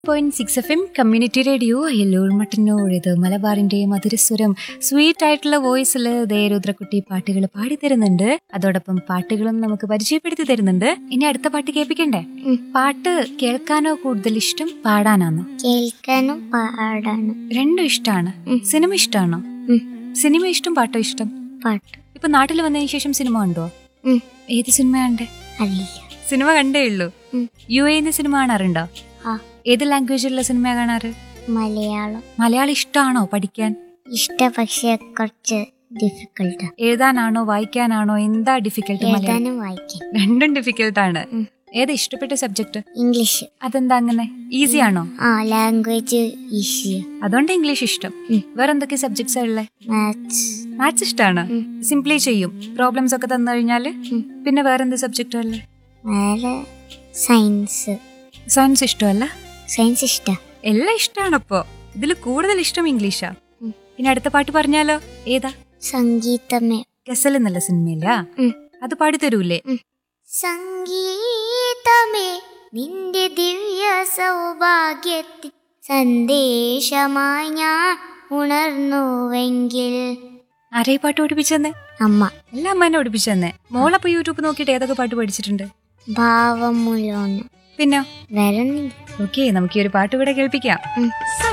Point six F M community radio Elloor Mattannur ഇത് മലബാറിന്റെ മധുരസ്വരം sweet ആയിട്ടുള്ള വോയിസിൽ ദേ രുദ്രക്കുട്ടി പാട്ടുകൾ പാടി തരുന്നുണ്ട് അതോടൊപ്പം പാട്ടുകളും നമുക്ക് പരിചയപ്പെടുത്തി തരുന്നുണ്ട് ഇനി അടുത്ത പാട്ട് കേൾപ്പിക്കണ്ടേ ഉം. പാട്ട് കേൾക്കാനോ കൂടുതൽ ഇഷ്ടം പാടാനാണോ കേൾക്കാനും പാടാനും രണ്ടും ഇഷ്ടമാണ് ഉം. സിനിമ ഇഷ്ടമാണോ ഉം. സിനിമ ഇഷ്ടം പാട്ടോ ഇഷ്ടം പാട്ട് ഇപ്പൊ നാട്ടിൽ വന്നതിന് ശേഷം സിനിമ കണ്ടോ ഉം. ഏത് സിനിമ കണ്ടേ അറിയില്ല സിനിമ കണ്ടേ ഉള്ളൂ ഉം. യു എന്ന് സിനിമ കാണാറുണ്ടോ ആ ഏത് ലാംഗ്വേജിലുള്ള സിനിമ കാണാറ് മലയാളം മലയാളം ഇഷ്ടമാണോ പഠിക്കാൻ ഇഷ്ട പക്ഷെ കുറച്ച് ഡിഫിക്കൽട്ട് എഴുതാനാണോ വായിക്കാനാണോ എന്താ ഡിഫിക്കൽട്ട് മലയാളം എഴുതാനും വായിക്കാൻ രണ്ടും ഡിഫിക്കൽട്ട് ആണ് ഉം. ഏതാ ഇഷ്ടപ്പെട്ട സബ്ജക്ട് ഇംഗ്ലീഷ് അതെന്താ അങ്ങനെ ഈസി ആണോ ആ ലാംഗ്വേജ് ഈസി അതുകൊണ്ട് ഇംഗ്ലീഷ് ഇഷ്ടം ഉം. വേറെ എന്തൊക്കെ സബ്ജക്ട്സ് ഉള്ളത് മാത്സ് മാത്സ് ഇഷ്ടമാണ് ഉം. സിംപ്ലി ചെയ്യും പ്രോബ്ലംസ് ഒക്കെ തന്നു കഴിഞ്ഞാല് ഉം. പിന്നെ വേറെ എന്ത് സബ്ജക്റ്റ് ഉള്ളത് വേറെ സയൻസ് സയൻസ് ഇഷ്ടമല്ല സയൻസ് ഇഷ്ട എല്ലാം ഇഷ്ടമാണപ്പോ ഇതിൽ കൂടുതൽ ഇഷ്ടം ഇംഗ്ലീഷാ ഉം. ഇനി അടുത്ത പാട്ട് പറഞ്ഞാലോ ഏതാ സംഗീതമേ ഗസൽ എന്നുള്ള സിനിമയില്ല ഉം. അത് പാടിത്തരൂലേ സംഗീതമേ നിന്റെ ദിവ്യ സൗഭാഗ്യത്തിൽ സന്ദേശമായി ഞാൻ ഉണർന്നുവെങ്കിൽ ആരെ പാട്ട് പഠിപ്പിച്ചെന്നേ അമ്മ എല്ലാം അമ്മ എന്നെ പഠിപ്പിച്ചെന്നേ മോളപ്പോ യൂട്യൂബ് നോക്കിയിട്ട് ഏതൊക്കെ പാട്ട് പഠിച്ചിട്ടുണ്ട് ഭാവമുലോന്ന് പിന്നെ വരണില്ല ഓക്കെ നമുക്ക് ഈ ഒരു പാട്ട് ഇവിടെ കേൾപ്പിക്കാം ഉം. സ